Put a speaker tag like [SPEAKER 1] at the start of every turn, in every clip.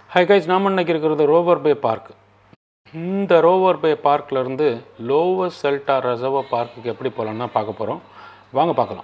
[SPEAKER 1] hi guys நாம் இன்னைக்கு இருக்கிறது ரோவர் பே பார்க் இந்த ரோவர் பே பார்க்லேருந்து லோவர் செல்டா ரெசர்வோ பார்க்குக்கு எப்படி போகலான்னு தான் பார்க்க போகிறோம் வாங்க பார்க்கலாம்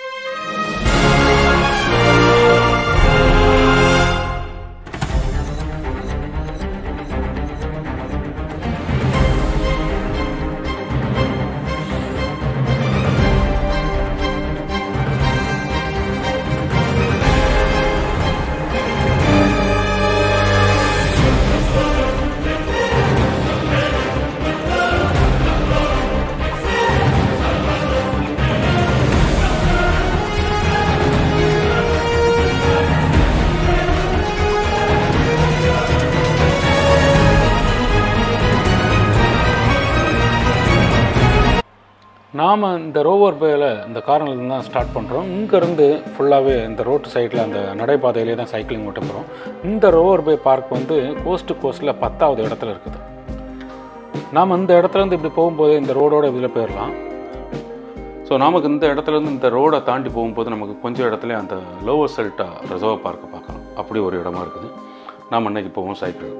[SPEAKER 1] நாம் இந்த ரோவர் பேயில் இந்த கார்னர்லேருந்து தான் ஸ்டார்ட் பண்ணுறோம் இங்கேருந்து ஃபுல்லாகவே இந்த ரோட்டு சைடில் அந்த நடைபாதையிலே தான் சைக்கிளிங் ஓட்ட போகிறோம் இந்த ரோவர் பே பார்க் வந்து கோஸ்ட் டு கோஸ்ட்டில் பத்தாவது இடத்துல இருக்குது நாம் இந்த இடத்துலேருந்து இப்படி போகும்போது இந்த ரோடோட இதில் போயிடலாம் ஸோ நமக்கு இந்த இடத்துலேருந்து இந்த ரோடை தாண்டி போகும்போது நமக்கு கொஞ்சம் இடத்துல அந்த லோவர் செல்டா ரிசர்வ் பார்க்கை பார்க்கலாம் அப்படி ஒரு இடமா இருக்குது நாம் இன்னைக்கு போவோம் சைக்கிள்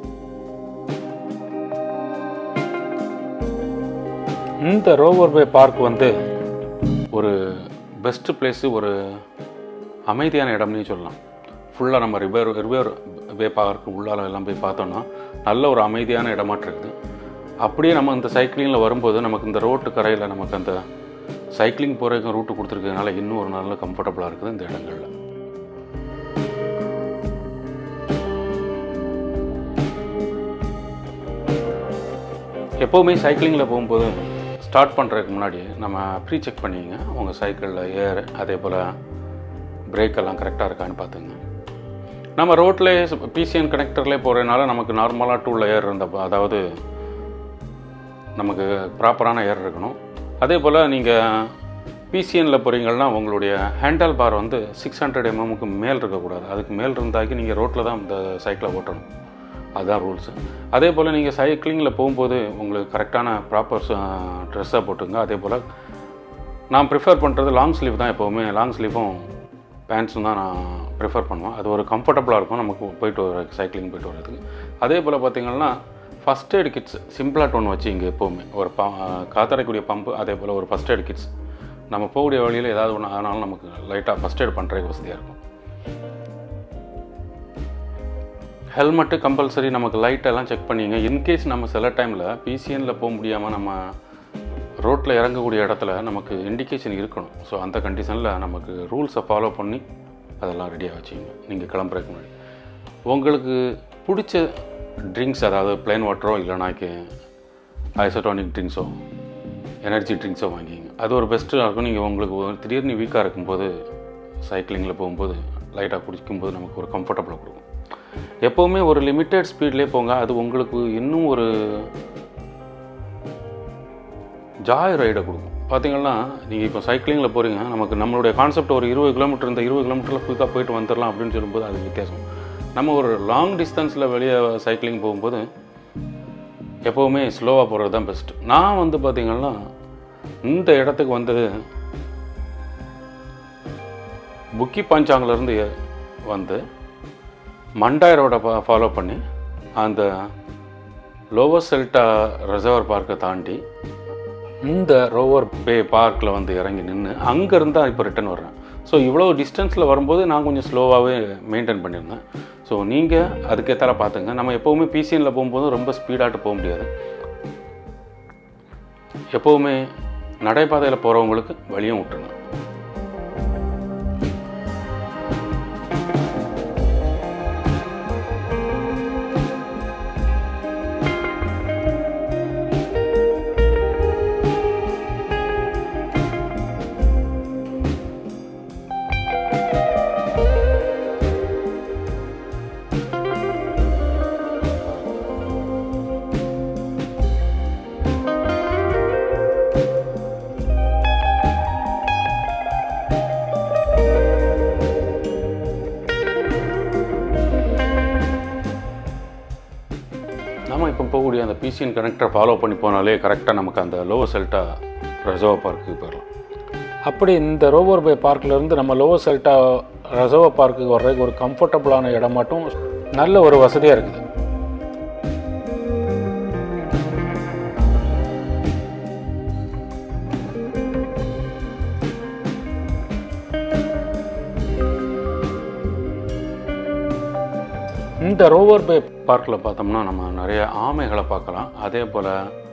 [SPEAKER 1] இந்த ரோவர் பே பார்க் வந்து ஒரு பெஸ்ட் பிளேஸு ஒரு அமைதியான இடம்னே சொல்லலாம் ஃபுல்லாக நம்ம ரிவர் ரிவர் வே பார்க் உள்ளால எல்லாம் போய் பார்த்தோன்னா நல்ல ஒரு அமைதியான இடமாட்டு இருக்குது அப்படியே நம்ம இந்த சைக்கிளிங்கில் வரும்போது நமக்கு இந்த ரோட்டு கரையில் நமக்கு அந்த சைக்கிளிங் போகிறதுக்கு ரூட்டு கொடுத்துருக்கிறதுனால இன்னும் ஒரு நல்ல கம்ஃபர்டபுளாக இருக்குது இந்த இடங்களில் எப்போவுமே சைக்கிளிங்கில் போகும்போது ஸ்டார்ட் பண்ணுறதுக்கு முன்னாடி நம்ம ப்ரீ செக் பண்ணிக்கங்க உங்கள் சைக்கிளில் ஏர் அதே போல் பிரேக் எல்லாம் கரெக்டாக இருக்கான்னு பார்த்துங்க நம்ம ரோட்லேயே பிசிஎன் கனெக்டர்லேயே போகிறதுனால நமக்கு நார்மலாக டூவில் ஏர் இருந்த அதாவது நமக்கு ப்ராப்பரான ஏர் இருக்கணும் அதே போல் நீங்கள் பிசிஎனில் போகிறீங்கன்னா உங்களுடைய ஹேண்டல் பார் வந்து சிக்ஸ் ஹண்ட்ரட் எம்எம்முக்கு மேல் இருக்கக்கூடாது அதுக்கு மேல் இருந்தாக்கி நீங்கள் ரோட்டில் தான் இந்த சைக்கிளை ஓட்டணும் அதுதான் ரூல்ஸு அதே போல் நீங்கள் சைக்கிளிங்கில் போகும்போது உங்களுக்கு கரெக்டான ப்ராப்பர் ட்ரெஸ்ஸாக போட்டுங்க அதே போல் நான் ப்ரிஃபர் பண்ணுறது லாங் ஸ்லீவ் தான் எப்போவுமே லாங் ஸ்லீவும் பேண்ட்ஸும் தான் நான் ப்ரிஃபர் பண்ணுவேன் அது ஒரு கம்ஃபர்டபுளாக இருக்கும் நமக்கு போயிட்டு வர சைக்கிளிங் போயிட்டு வரதுக்கு அதே போல் பார்த்திங்கன்னா ஃபஸ்ட் எய்ட் கிட்ஸ் சிம்பிளாக ஒன்று வச்சு இங்கே எப்போவுமே ஒரு ப காத்தரைக்கூடிய பம்பு அதே போல் ஒரு ஃபஸ்ட் எய்ட் கிட்ஸ் நம்ம போகக்கூடிய வழியில் ஏதாவது ஒன்று ஆனாலும் நமக்கு லைட்டாக ஃபஸ்ட் எய்ட் பண்ணுறதுக்கு வசதியாக இருக்கும் ஹெல்மெட்டு கம்பல்சரி நமக்கு லைட்டெல்லாம் செக் பண்ணிங்க இன்கேஸ் நம்ம சில டைமில் பிசிஎனில் போக முடியாமல் நம்ம ரோட்டில் இறங்கக்கூடிய இடத்துல நமக்கு இண்டிகேஷன் இருக்கணும் ஸோ அந்த கண்டிஷனில் நமக்கு ரூல்ஸை ஃபாலோ பண்ணி அதெல்லாம் ரெடியாக வச்சுங்க நீங்கள் கிளம்புறதுக்கு முன்னாடி உங்களுக்கு பிடிச்ச ட்ரிங்க்ஸ் அதாவது ப்ளைன் வாட்டரோ இல்லைனாக்கி ஐசோட்டானிக் ட்ரிங்க்ஸோ எனர்ஜி ட்ரிங்க்ஸோ வாங்கிங்க அது ஒரு பெஸ்ட்டாக இருக்கும் நீங்கள் உங்களுக்கு ஒரு திடீர்னு வீக்காக இருக்கும்போது சைக்கிளிங்கில் போகும்போது லைட்டாக குடிக்கும்போது நமக்கு ஒரு கம்ஃபர்டபுளாக கொடுக்கும் எப்போவுமே ஒரு லிமிட்டட் ஸ்பீட்லேயே போங்க அது உங்களுக்கு இன்னும் ஒரு ஜாய் ரைடை கொடுக்கும் பார்த்தீங்கன்னா நீங்கள் இப்போ சைக்கிளிங்கில் போகிறீங்க நமக்கு நம்மளுடைய கான்செப்ட் ஒரு இருபது கிலோமீட்டர் இந்த இருபது கிலோமீட்டரில் குயிக்காக போயிட்டு வந்துடலாம் அப்படின்னு சொல்லும்போது அது வித்தியாசம் நம்ம ஒரு லாங் டிஸ்டன்ஸில் வெளியே சைக்கிளிங் போகும்போது எப்போவுமே ஸ்லோவாக போகிறது தான் பெஸ்ட் நான் வந்து பார்த்திங்கன்னா இந்த இடத்துக்கு வந்தது புக்கி பாஞ்சாங்கிலேருந்து வந்து மண்டாய் ரோடை ஃபாலோ பண்ணி அந்த லோவர் செல்டா ரிசர்வர் பார்க்கை தாண்டி இந்த ரோவர் பே பார்க்கில் வந்து இறங்கி நின்று அங்கேருந்து தான் இப்போ ரிட்டன் வர்றேன் ஸோ இவ்வளோ டிஸ்டன்ஸில் வரும்போது நான் கொஞ்சம் ஸ்லோவாகவே மெயின்டைன் பண்ணியிருந்தேன் ஸோ நீங்கள் அதுக்கேற்றால பார்த்துங்க நம்ம எப்போவுமே பிசிஎனில் போகும்போது ரொம்ப ஸ்பீடாகிட்டு போக முடியாது எப்போவுமே நடைபாதையில் போகிறவங்களுக்கு வழியும் விட்டுருங்க நம்ம இப்போ போகக்கூடிய அந்த பிசிஎன் கனெக்டரை ஃபாலோ பண்ணி போனாலே கரெக்டாக நமக்கு அந்த லோவர் செல்டா ரெசர்வ் பார்க்குக்கு போயிடலாம் அப்படி இந்த ரோவர் பே பார்க்லேருந்து நம்ம லோவர் செல்டா ரெசர்வ் பார்க்குக்கு வர்றதுக்கு ஒரு கம்ஃபர்டபுளான இடம் மட்டும் நல்ல ஒரு வசதியாக இருக்குது இந்த ரோவர் பே பார்க்கில் பார்த்தோம்னா நம்ம நிறைய ஆமைகளை பார்க்கலாம் அதே போல்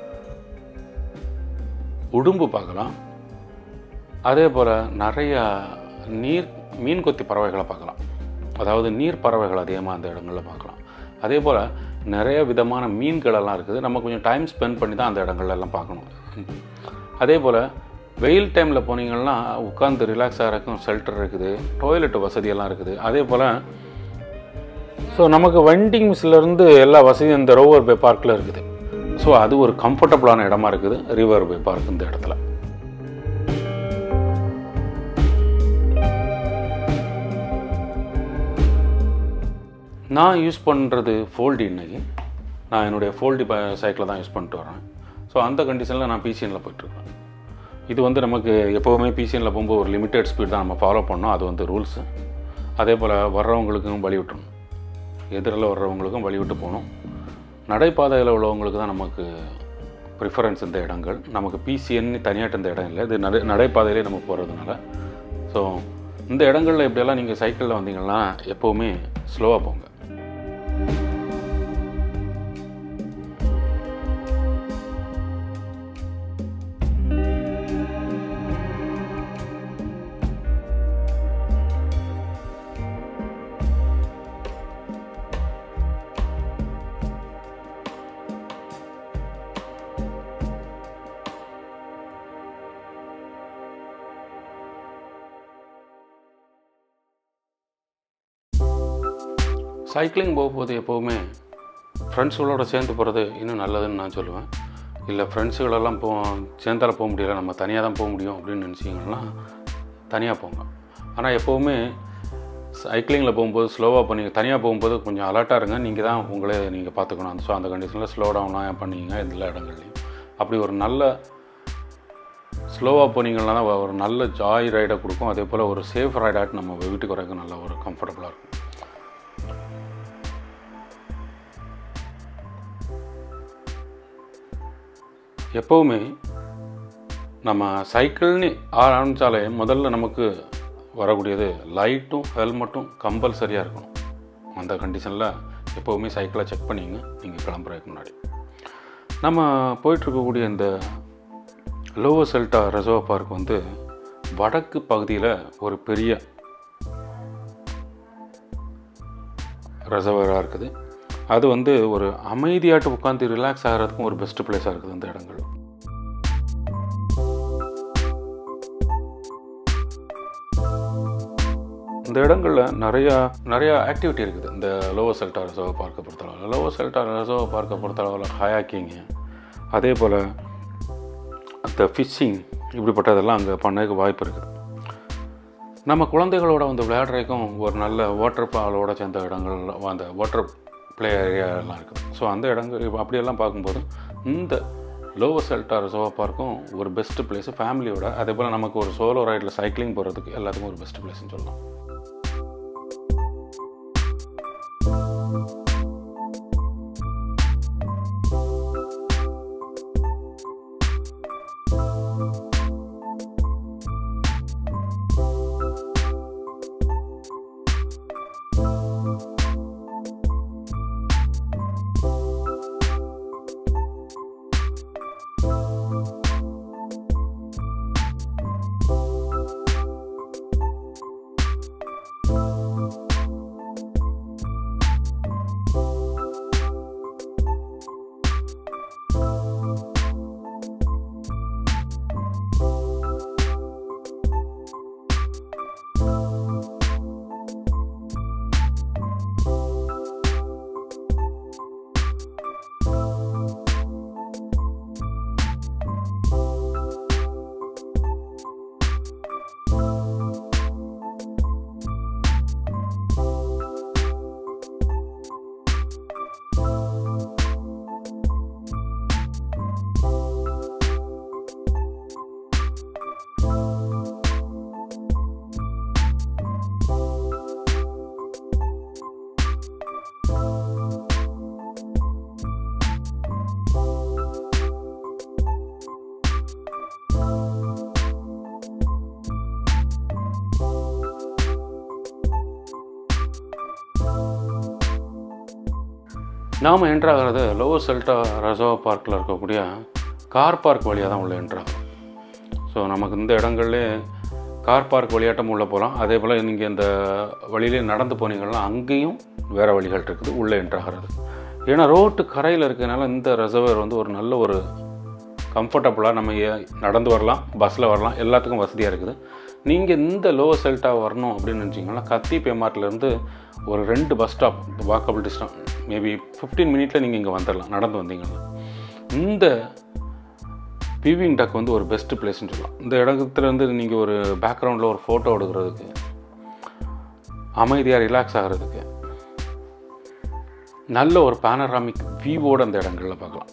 [SPEAKER 1] உடும்பு பார்க்கலாம் அதே போல் நிறைய நீர் மீன் கொத்தி பறவைகளை பார்க்கலாம் அதாவது நீர் பறவைகள் அதிகமாக அந்த இடங்களில் பார்க்கலாம் அதே போல் நிறைய விதமான மீன்களெல்லாம் இருக்குது நம்ம கொஞ்சம் டைம் ஸ்பெண்ட் பண்ணி தான் அந்த இடங்கள்ல எல்லாம் பார்க்கணும் அதே போல் வெயில் டைமில் போனீங்கன்னா உட்காந்து ரிலாக்ஸ் ஆகிறதுக்கும் ஷெல்டர் இருக்குது டாய்லெட் வசதியெல்லாம் இருக்குது அதே போல் ஸோ நமக்கு வண்டிங்ஸ்லேருந்து எல்லா வசதியும் இந்த ரோவர் பே பார்க்கில் இருக்குது ஸோ அது ஒரு கம்ஃபர்டபுளான இடமா இருக்குது ரிவர் பே பார்க் இந்த இடத்துல நான் யூஸ் பண்ணுறது ஃபோல்டி இன்னைக்கு நான் என்னுடைய ஃபோல்டி ப சைக்கிளை தான் யூஸ் பண்ணிட்டு வரேன் ஸோ அந்த கண்டிஷனில் நான் பிசிஎனில் போயிட்டுருக்கேன் இது வந்து நமக்கு எப்போவுமே பிசிஎனில் போகும்போது ஒரு லிமிட்டட் ஸ்பீட் தான் நம்ம ஃபாலோ பண்ணோம் அது வந்து ரூல்ஸு அதே போல் வர்றவங்களுக்கும் வழி விட்டுறணும் எதிரில் வர்றவங்களுக்கும் வழி விட்டு போகணும் நடைபாதையில் உள்ளவங்களுக்கு தான் நமக்கு ப்ரிஃபரன்ஸ் இந்த இடங்கள் நமக்கு பிசிஎன்னு தனியாட்ட இந்த இடம் இல்லை இது நடை நடைபாதையிலே நம்ம போகிறதுனால ஸோ இந்த இடங்களில் இப்படியெல்லாம் நீங்கள் சைக்கிளில் வந்தீங்கன்னா எப்போவுமே ஸ்லோவாக போங்க சைக்கிளிங் போகும்போது எப்போவுமே ஃப்ரெண்ட்ஸுகளோட சேர்ந்து போகிறது இன்னும் நல்லதுன்னு நான் சொல்லுவேன் இல்லை ஃப்ரெண்ட்ஸுகளெல்லாம் போ சேர்ந்தால போக முடியல நம்ம தனியாக தான் போக முடியும் அப்படின்னு நினச்சிங்கன்னா தனியாக போங்க ஆனால் எப்போவுமே சைக்கிளிங்கில் போகும்போது ஸ்லோவாக பண்ணி தனியாக போகும்போது கொஞ்சம் அலர்ட்டாக இருங்க நீங்கள் தான் உங்களே நீங்கள் பார்த்துக்கணும் அந்த ஸோ அந்த கண்டிஷனில் ஸ்லோ டவுனாக பண்ணிங்க எல்லா இடங்கள்லையும் அப்படி ஒரு நல்ல ஸ்லோவாக போனீங்கன்னா தான் ஒரு நல்ல ஜாய் ரைடை கொடுக்கும் அதே போல் ஒரு சேஃப் ரைடாட்டு நம்ம வீட்டுக்கு வரக்கு நல்ல ஒரு கம்ஃபர்டபுளாக இருக்கும் எப்போவுமே நம்ம சைக்கிள்னு ஆரம்பித்தாலே முதல்ல நமக்கு வரக்கூடியது லைட்டும் ஹெல்மெட்டும் கம்பல்சரியாக இருக்கணும் அந்த கண்டிஷனில் எப்போவுமே சைக்கிளை செக் பண்ணிங்க நீங்கள் கிளம்புறதுக்கு முன்னாடி நம்ம போயிட்டுருக்கக்கூடிய இந்த லோவர் செல்டா ரெசர்வ் பார்க் வந்து வடக்கு பகுதியில் ஒரு பெரிய ரெசர்வராக இருக்குது அது வந்து ஒரு அமைதியாட்டு உட்காந்து ரிலாக்ஸ் ஆகிறதுக்கும் ஒரு பெஸ்ட் பிளேஸாக இருக்குது அந்த இடங்கள் இந்த இடங்களில் நிறையா நிறையா ஆக்டிவிட்டி இருக்குது இந்த லோவர் செல்டா ரிசர்வ் பார்க்கை பொறுத்தளவில் லோவர் செல்டா ரிசர்வ் பார்க்கை பொறுத்தளவில் ஹயாக்கிங்கு அதே போல் அந்த ஃபிஷ்ஷிங் இப்படிப்பட்டதெல்லாம் அங்கே பண்ணதுக்கு வாய்ப்பு இருக்குது நம்ம குழந்தைகளோட வந்து விளையாடுறதுக்கும் ஒரு நல்ல வாட்டர் ஃபாலோட சேர்ந்த இடங்கள் அந்த வாட்டர் ப்ளே ஏரியாலாம் இருக்குது ஸோ அந்த இடங்கள் இப்ப அப்படியெல்லாம் பார்க்கும்போது இந்த லோவர் செல்டா ரிசர்வ் பார்க்கும் ஒரு பெஸ்ட் பிளேஸ் ஃபேமிலியோட அதே போல் நமக்கு ஒரு சோலோ ரைடில் சைக்கிளிங் போகிறதுக்கு எல்லாத்துக்கும் ஒரு பெஸ்ட் பிளேஸ்னு சொல்லலாம் நாம் என்ட்ராகிறது லோவர் செல்டா ரசோவா பார்க்கில் இருக்கக்கூடிய கார் பார்க் வழியாக தான் உள்ள என்ட்ராகும் ஸோ நமக்கு இந்த இடங்கள்லே கார் பார்க் வழியாட்டம் உள்ளே போகலாம் அதே போல் நீங்கள் இந்த வழியிலே நடந்து போனீங்கன்னா அங்கேயும் வேறு வழிகள் இருக்குது உள்ளே என்ட்ராகிறது ஏன்னா ரோட்டு கரையில் இருக்கிறதுனால இந்த ரிசர்வர் வந்து ஒரு நல்ல ஒரு கம்ஃபர்டபுளாக நம்ம ஏ- நடந்து வரலாம் பஸ்ஸில் வரலாம் எல்லாத்துக்கும் வசதியாக இருக்குது நீங்கள் இந்த லோ செல்ட்டா வரணும் அப்படின்னு நினச்சிங்கன்னா கத்தீப் எம்ஆர்ட்லேருந்து ஒரு ரெண்டு bus stop walkable distance maybe fifteen மினிட்ல நீங்கள் இங்கே வந்துடலாம் நடந்து வந்தீங்கன்னா இந்த விவிங் டக் வந்து ஒரு பெஸ்ட் பிளேஸ்னு சொல்லலாம் இந்த இடத்துல இருந்து நீங்கள் ஒரு பேக்ரவுண்டில் ஒரு ஃபோட்டோ எடுக்கிறதுக்கு அமைதியாக ரிலாக்ஸ் ஆகிறதுக்கு நல்ல ஒரு பேனராமிக் வியூவோட அந்த இடங்களில் பார்க்கலாம்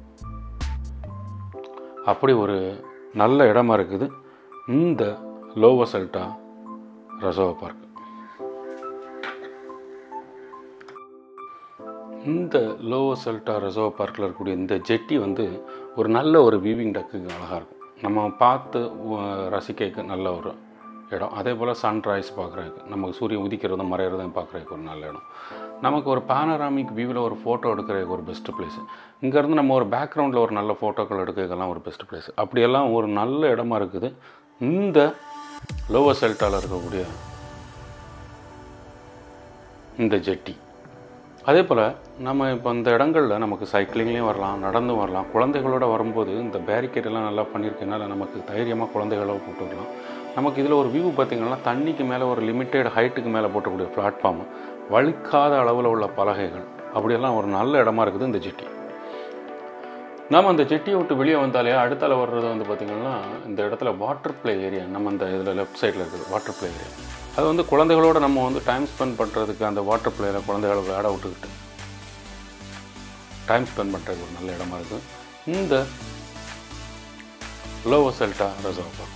[SPEAKER 1] அப்படி ஒரு நல்ல இடமா இருக்குது இந்த லோவோ செல்டா ரசோவா பார்க் இந்த லோவோ செல்டா ரெசர்வ் பார்க்கில் இருக்கக்கூடிய இந்த ஜெட்டி வந்து ஒரு நல்ல ஒரு வீவிங் டக்குக்கு அழகாக இருக்கும் நம்ம பார்த்து உ- ரசிக்க நல்ல ஒரு இடம் அதே போல் சன்ரைஸ் பார்க்குறதுக்கு நமக்கு சூரியன் உதிக்கிறதும் மறையிறதும் பார்க்குறதுக்கு ஒரு நல்ல இடம் நமக்கு ஒரு பேனராமிக் வியூவில் ஒரு ஃபோட்டோ எடுக்கிறதுக்கு ஒரு பெஸ்ட் பிளேஸ் இங்கேருந்து நம்ம ஒரு பேக்ரவுண்டில் ஒரு நல்ல ஃபோட்டோக்கள் எடுக்கிறதுக்கெல்லாம் ஒரு பெஸ்ட் பிளேஸ் அப்படியெல்லாம் ஒரு நல்ல இடமா இருக்குது இந்த லோவர் செல்டாவில் இருக்கக்கூடிய இந்த ஜெட்டி அதே போல் நம்ம இப்போ இந்த இடங்களில் நமக்கு சைக்கிளிங்லேயும் வரலாம் நடந்தும் வரலாம் குழந்தைகளோட வரும்போது இந்த பேரிகேட் எல்லாம் நல்லா பண்ணியிருக்கனால நமக்கு தைரியமாக குழந்தைகளோட கூப்பிட்டு வரலாம் நமக்கு இதில் ஒரு வியூ பார்த்திங்கன்னா தண்ணிக்கு மேலே ஒரு லிமிட்டெட் ஹைட்டுக்கு மேலே போட்டக்கூடிய பிளாட்ஃபார்ம் வழுக்காத அளவில் உள்ள பலகைகள் அப்படியெல்லாம் ஒரு நல்ல இடமா இருக்குது இந்த ஜெட்டி நாம் அந்த ஜெட்டியை விட்டு வெளியே வந்தாலே அடுத்தால வர்றது வந்து பார்த்திங்கன்னா இந்த இடத்துல வாட்டர் ப்ளே ஏரியா நம்ம அந்த இதில் லெஃப்ட் சைடில் இருக்குது வாட்டர் ப்ளே ஏரியா அது வந்து குழந்தைகளோட நம்ம வந்து டைம் ஸ்பெண்ட் பண்ணுறதுக்கு அந்த வாட்டர் ப்ளேயில் குழந்தைகளை விளையாட விட்டுக்கிட்டு டைம் ஸ்பெண்ட் பண்ணுறதுக்கு ஒரு நல்ல இடமா இருக்குது இந்த லோவோ செல்டா ரெசர்வ் பார்க்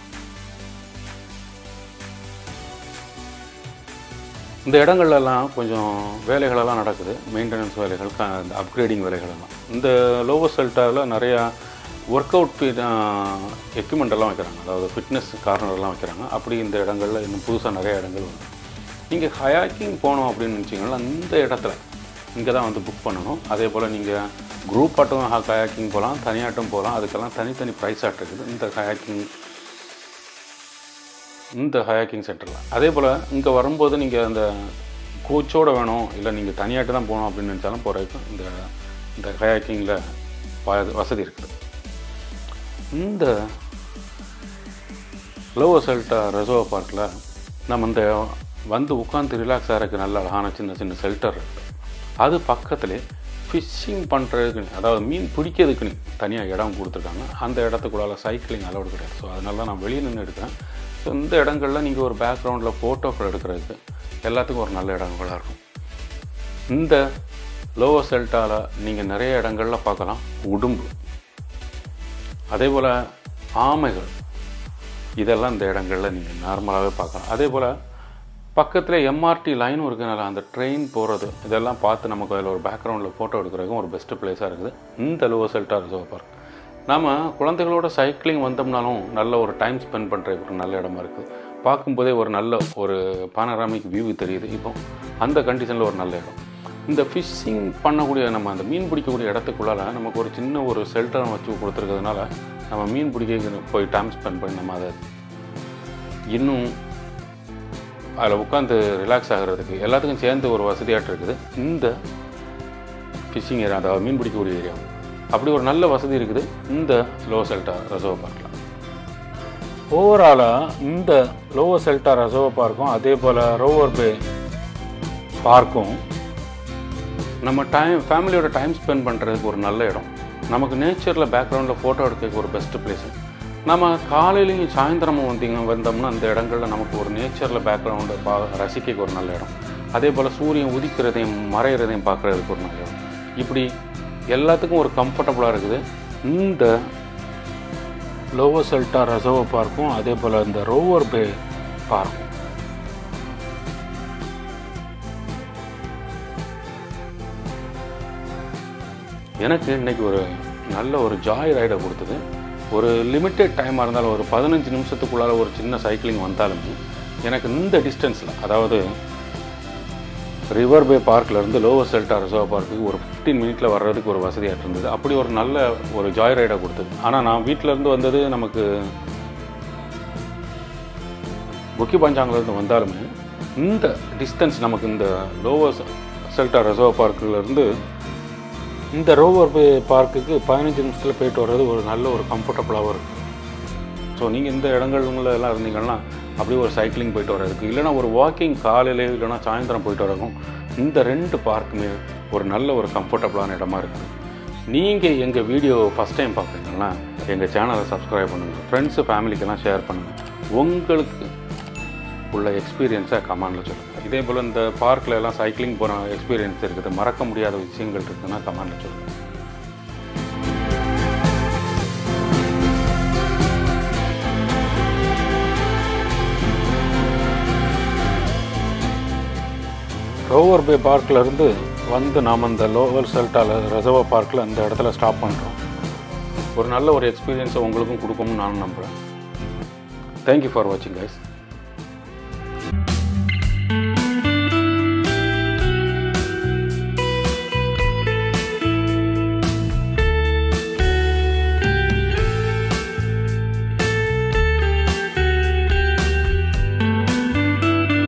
[SPEAKER 1] இந்த இடங்கள்லாம் கொஞ்சம் வேலைகளெல்லாம் நடக்குது மெயின்டெனன்ஸ் வேலைகள் க அப்கிரேடிங் வேலைகள் எல்லாம் இந்த லோவோ செல்டாவில் நிறையா ஒர்க் அவுட் எக்யூப்மெண்ட் எல்லாம் வைக்கிறாங்க அதாவது ஃபிட்னஸ் கார்னர்லாம் வைக்கிறாங்க அப்படி இந்த இடங்கள்ல இன்னும் புதுசாக நிறைய இடங்கள் வரும் நீங்கள் ஹயாக்கிங் போனோம் அப்படின்னு நினச்சிங்கன்னா இந்த இடத்துல இங்கே தான் வந்து புக் பண்ணணும் அதே போல் நீங்கள் குரூப் ஆட்டும் ஹயாக்கிங் போகலாம் தனியாட்டும் போகலாம் அதுக்கெல்லாம் தனித்தனி ப்ரைஸ் ஆட் இருக்குது இந்த ஹயாக்கிங் இந்த ஹயாக்கிங் சென்டரில் அதே போல் இங்கே வரும்போது நீங்கள் அந்த கோச்சோட வேணும் இல்லை நீங்கள் தனியாட்டு தான் போகணும் அப்படின்னு நினச்சாலும் போகிறதுக்கு இந்த இந்த ஹயாக்கிங்கில் வசதி இருக்குது இந்த லோவர் செல்டா ரெசர்வ் பார்க்கில் நம்ம இந்த வந்து உட்காந்து ரிலாக்ஸ் ஆகிறதுக்கு நல்ல அழகான சின்ன சின்ன ஷெல்டர் இருக்குது அது பக்கத்துலேயே ஃபிஷ்ஷிங் பண்ணுறதுக்குன்னு அதாவது மீன் பிடிக்கிறதுக்குன்னு தனியாக இடம் கொடுத்துருக்காங்க அந்த இடத்துக்குள்ளால சைக்கிளிங் அலௌடு கிடையாது ஸோ அதனால தான் நான் வெளியே நின்று எடுக்கிறேன் ஸோ இந்த இடங்கள்ல நீங்கள் ஒரு பேக்ரவுண்டில் ஃபோட்டோக்கள் எடுக்கிறதுக்கு எல்லாத்துக்கும் ஒரு நல்ல இடங்களாக இருக்கும் இந்த லோவர் செல்டாவில் நீங்கள் நிறைய இடங்கள்ல பார்க்கலாம் உடும்பு அதே போல் ஆமைகள் இதெல்லாம் இந்த இடங்களில் நீங்கள் நார்மலாகவே பார்க்கலாம் அதே போல் பக்கத்தில் எம்ஆர்டி லைனும் இருக்கனால அந்த ட்ரெயின் போகிறது இதெல்லாம் பார்த்து நமக்கு அதில் ஒரு பேக்ரவுண்டில் ஃபோட்டோ எடுக்கிறதுக்கும் ஒரு பெஸ்ட்டு பிளேஸாக இருக்குது இந்த லோவர் செல்டா ரிசர்வ் பார்க் நாம் குழந்தைகளோட சைக்கிளிங் வந்தோம்னாலும் நல்ல ஒரு டைம் ஸ்பெண்ட் பண்ணுறதுக்கு ஒரு நல்ல இடமா இருக்குது பார்க்கும்போதே ஒரு நல்ல ஒரு பானராமிக் வியூ தெரியுது இப்போ அந்த கண்டிஷனில் ஒரு நல்ல இடம் இந்த ஃபிஷ்ஷிங் பண்ணக்கூடிய நம்ம அந்த மீன் பிடிக்கக்கூடிய இடத்துக்குள்ளால நமக்கு ஒரு சின்ன ஒரு ஷெல்டர் வச்சு கொடுத்துருக்கிறதுனால நம்ம மீன் பிடிக்க போய் டைம் ஸ்பெண்ட் பண்ணி நம்ம அதை இன்னும் அதில் உட்காந்து ரிலாக்ஸ் ஆகிறதுக்கு எல்லாத்துக்கும் சேர்ந்து ஒரு வசதியாட்டு இருக்குது இந்த ஃபிஷ்ஷிங் ஏரியா அதாவது மீன் பிடிக்கக்கூடிய ஏரியா அப்படி ஒரு நல்ல வசதி இருக்குது இந்த லோ செல்டா ரெசர்வ் பார்க்கில் ஓவராலாக இந்த லோவர் செல்டா ரெசர்வ் பார்க்கும் அதே போல் ரோவர் பே பார்க்கும் நம்ம டைம் ஃபேமிலியோட டைம் ஸ்பெண்ட் பண்ணுறதுக்கு ஒரு நல்ல இடம் நமக்கு நேச்சரில் பேக்ரவுண்டில் ஃபோட்டோ எடுக்கிறதுக்கு ஒரு பெஸ்ட்டு பிளேஸு நம்ம காலையிலையும் சாயந்தரமும் வந்தீங்க வந்தோம்னா அந்த இடங்கள்ல நமக்கு ஒரு நேச்சரில் பேக்ரவுண்டை பா ரசிக்க ஒரு நல்ல இடம் அதே போல் சூரியன் உதிக்கிறதையும் மறையிறதையும் பார்க்குறதுக்கு ஒரு நல்ல இடம் இப்படி எல்லாத்துக்கும் ஒரு கம்ஃபர்டபுளாக இருக்குது இந்த லோவர் செல்டா ரெசர்வ் பார்க்கும் அதே போல் இந்த ரோவர் பே பார்க்கும் எனக்கு இன்னைக்கு ஒரு நல்ல ஒரு ஜாய் ரைடை கொடுத்தது ஒரு லிமிட்டெட் டைமாக இருந்தாலும் ஒரு பதினஞ்சு நிமிஷத்துக்குள்ளார ஒரு சின்ன சைக்கிளிங் வந்தாலுமே எனக்கு இந்த டிஸ்டன்ஸில் அதாவது ரிவர் பே பார்க்லேருந்து லோவர் செல்டா ரிசர்வ் பார்க்குக்கு ஒரு ஃபிஃப்டீன் மினிட்ல வர்றதுக்கு ஒரு வசதியாக இருந்தது அப்படி ஒரு நல்ல ஒரு ஜாய் ரைடாக கொடுத்தது ஆனால் நான் வீட்டில் இருந்து வந்தது நமக்கு புக்கி பஞ்சாங்கிலேருந்து வந்தாலுமே இந்த டிஸ்டன்ஸ் நமக்கு இந்த லோவர் செல்டா ரிசர்வ் பார்க்கிலேருந்து இந்த ரோவர் பே பார்க்குக்கு பதினஞ்சு நிமிஷத்தில் போயிட்டு வர்றது ஒரு நல்ல ஒரு கம்ஃபர்டபுளாகவும் இருக்குது ஸோ நீங்கள் இந்த இடங்கள்ல எல்லாம் இருந்தீங்கன்னா அப்படியே ஒரு சைக்கிளிங் போயிட்டு வர்றதுக்கு இல்லைனா ஒரு வாக்கிங் காலையிலே இல்லைனா சாயந்தரம் போயிட்டு வரக்கும் இந்த ரெண்டு பார்க்குமே ஒரு நல்ல ஒரு கம்ஃபர்டபுளான இடமா இருக்குது நீங்கள் எங்கள் வீடியோ ஃபஸ்ட் டைம் பார்க்குறீங்கன்னா எங்கள் சேனலை சப்ஸ்கிரைப் பண்ணுங்கள் ஃப்ரெண்ட்ஸு ஃபேமிலிக்கெல்லாம் ஷேர் பண்ணுங்கள் உங்களுக்கு உள்ள எக்ஸ்பீரியன்ஸை கமெண்டில் சொல்லுங்கள் இதே போல் இந்த பார்க்கில் எல்லாம் சைக்கிளிங் போகிற எக்ஸ்பீரியன்ஸ் இருக்குது மறக்க முடியாத விஷயங்கள் இருக்குன்னா கமெண்டில் சொல்லுங்கள் ரோவர் பே பார்க்கில் இருந்து வந்து நாம் இந்த லோவர் செல்டாவில் ரிசர்வ் பார்க்கில் இந்த இடத்துல ஸ்டாப் பண்ணுறோம் ஒரு நல்ல ஒரு எக்ஸ்பீரியன்ஸை உங்களுக்கும் கொடுக்கும்னு நான் நம்புகிறேன் தேங்க்யூ ஃபார் வாட்சிங் கைஸ்